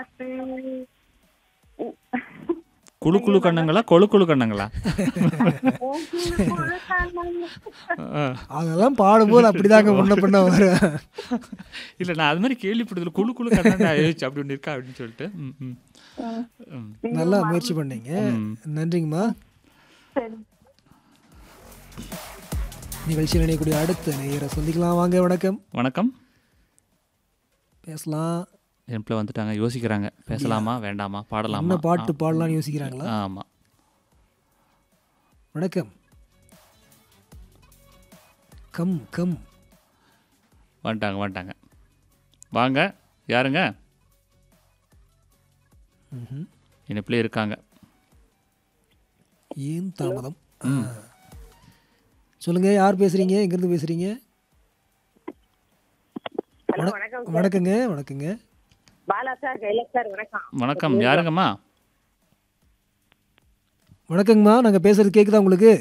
உ- குழு குழு கண்ணங்களா கொழு குழு கண்ணங்களா உங்களுக்குள்ள கண்ணங்க. ஆ. அதெல்லாம் பாடும்போது அப்படிதாங்க முன்ன பின்ன வரும் இல்ல நான் அது மாதிரி கேள்விப்படுதல குழு குழு கண்ணா ஆயிடுச்சு அப்படி ஒன்று இருக்கா அப்படின்னு சொல்லிட்டு ம், ம். ம். நல்லா முயற்சி பண்ணீங்க ம். நன்றிங்கம்மா சரி நிகழ்ச்சியில் இணையக்கூடிய அடுத்த நேயரை சந்திக்கலாம் வாங்க வணக்கம் வணக்கம் பேசலாம் என் பிள்ளை வந்துட்டாங்க யோசிக்கிறாங்க பேசலாமா வேண்டாமா என்ன பாடலாமா பாட்டு பாடலாம்னு யோசிக்கிறாங்களா ஆமா வணக்கம் கம் கம் வந்துட்டாங்க வந்துட்டாங்க வாங்க யாருங்க ம்ஹும். இனிப்பிலே இருக்காங்க ஏன் தாமதம் ஆ. சொல்லுங்க யார் பேசுறீங்க எங்கிருந்து பேசுறீங்க ஹலோ வண- வணக்கம் வணக்கங்க வணக்கங்க பாலா சார் கைலாஷ் சார் வணக்கம் வணக்கம் யாருங்கம்மா வணக்கங்கம்மா நாங்கள் பேசுறது கேட்குதா உங்களுக்கு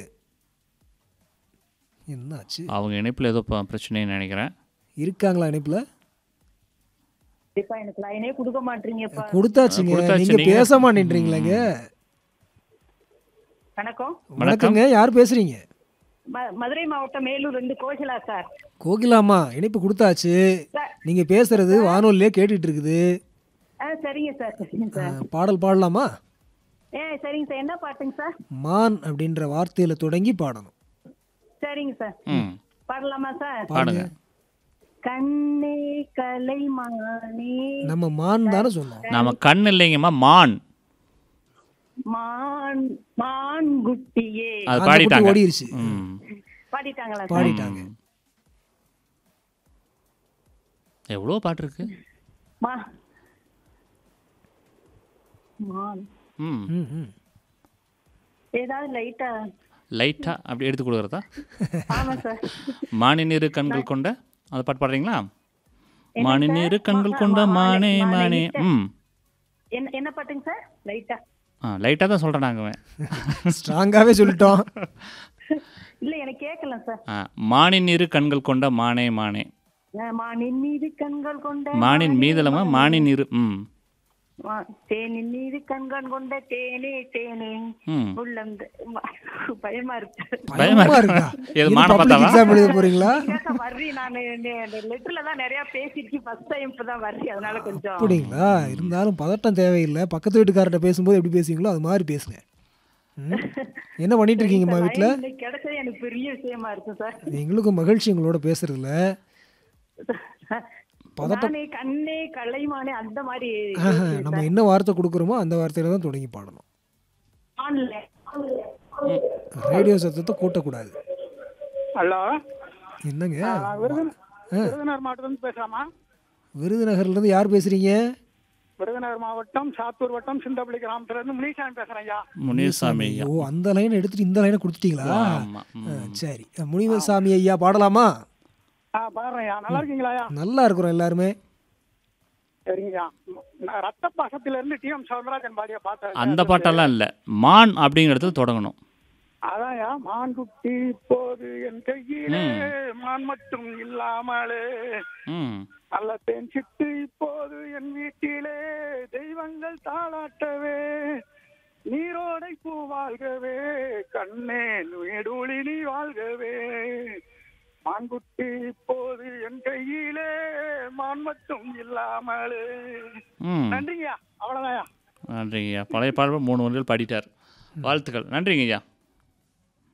என்னாச்சு அவங்க இணைப்பில் ஏதோ ப- பிரச்சனைன்னு நினைக்கிறேன் இருக்காங்களா இணைப்பில் இப்ப எனக்கு லைனே கொடுக்க மாட்டீங்கப்பா கொடுத்தாச்சுங்க கொடுத்தாச்சு, நீங்க நீங்க- பேச மாட்டேன்றீங்களேங்க வணக்கம் வணக்கங்க யார் பேசுறீங்க ம- மதுரை மாவட்டம் மேலூர் இருந்து கோகிலா சார் கோகிலாமா இணைப்பு கொடுத்தாச்சு சார் நீங்க பேசுறது வானொலியே கேட்டுட்டு இருக்குது ஆ சரிங்க சார் சரிங்க ஆ, சார் பாடல் பாடலாமா ஏ சரிங்க சார் என்ன பாட்டுங்க சார் மான் அப்படின்ற வார்த்தையில தொடங்கி பாடணும் சரிங்க சார் ம் பாடலாமா சார் பாடுங்க கண்ணே கலைமானே நம்ம மான் தானே சொன்னோம் நாம கண் இல்லைங்கம்மா மான் மான் மான் குட்டியே அது அந்த குட்டி பாடிட்டாங்க ஓடிருச்சு ம் பாடிட்டாங்களா சார் பாடிட்டாங்க எவ்வளோ பாட்டு இருக்கு மா மான் ம் ம், ம். ஏதாவது லைட்டா லைட்டா அப்படி எடுத்து கொடுக்குறதா ஆமா சார் மானின் இரு கண்கள் கொண்ட அந்த பாட்டு பாடுறீங்களா மானின் இரு கண்கள் கொண்ட மானே மானே ம் என்ன என்ன பாட்டுங்க சார் லைட்டா ஆ லைட்டாக தான் சொல்கிறேன் நாங்கள் ஸ்ட்ராங்காவே சொல்லிட்டோம் இல்ல எனக்கு கேட்கல சார் ஆ மானின் இரு கண்கள் கொண்ட மானே மானே அஹ் மானின் மீது கண்கள் கொண்ட மானின் மீதலமா மானின் இரு ம் மா- தேனின் மீது கண்கள் கொண்ட தேனே தேனே ம் உள்ளம் த- ம- பயமா இருக்கு பயமா பயமா இருக்கா? இருக்கா எது இது மானம் பப்ளிக் பார்த்தாவா? எக்ஸாம் எழுத போறீங்களா கேட்க வர்றி நான் லெட்டர்ல தான் நிறைய பேசிருக்கேன் ஃபர்ஸ்ட் டைம் இப்பதான் வர்றி அதனால கொஞ்சம் அப்படிங்களா இருந்தாலும் பதட்டம் தேவையில்லை பக்கத்து வீட்டுக்காரர்கிட்ட பேசும்போது எப்படி பேசுவீங்களோ அது மாதிரி பேசுங்க ம். என்ன பண்ணிட்டு இருக்கீங்கம்மா வீட்டில் line இன்னைக்கு கிடைச்சது எனக்கு பெரிய விஷயமா இருக்கு சார் எங்களுக்கும் மகிழ்ச்சி உங்களோட பேசுறதுல நானே கண்ணே கலைமானே அந்த மாதிரி ஆஹா, நம்ம என்ன வார்த்தை கொடுக்குறோமோ அந்த வார்த்தையில தான் தொடங்கி பாடணும் ஆன்ல ரேடியோ சத்தத்தை கூட்டக்கூடாது ஹலோ என்னங்க விருதுநகர் ஆ. விருதுநகர் மாவட்டத்திலிருந்து பேசாமா விருதுநகர்ல இருந்து யார் பேசுறீங்க விருதுநகர் மாவட்டம் சாத்தூர் வட்டம் சிந்தப்பள்ளி கிராமத்துல இருந்து முனிசாமி பேசுறேன் ஐயா முனியசாமி ஐயா ஓ அந்த லைன் எடுத்துட்டு இந்த லைனை கொடுத்துட்டீங்களா ஆமா ம். ஆ, சரி முனிவசாமி ஐயா பாடலாமா ஆ பாடுறேன் ஐயா நல்லா இருக்கீங்களா ஐயா நல்லா இருக்கிறோம் எல்லாருமே சரிங்கய்யா நான் ரத்த பாசத்துல இருந்து டி எம் சவுந்தரராஜன் பாடிய பார்த்தேன் அந்த பாட்டெல்லாம் இல்லை மான் அப்படிங்கிறது தொடங்கணும் அதான்யா மான்குட்டி இப்போது என் கையிலே மான் மட்டும் இல்லாமலே ம் நல்ல தேன் சிட்டு இப்போது என் வீட்டிலே தெய்வங்கள் தாளாட்டவே நீரோடை பூ வாழ்கவே கண்ணே நுயடூழி நீ வாழ்கவே மான்குட்டி இப்போது என் கையிலே மான் மட்டும் இல்லாமலே ம் நன்றிங்கய்யா அவ்வளவுதான்யா நன்றிங்க ஐயா பழைய பாடல் மூணு வரிகள் பாடிட்டார் வாழ்த்துக்கள் நன்றிங்க ஐயா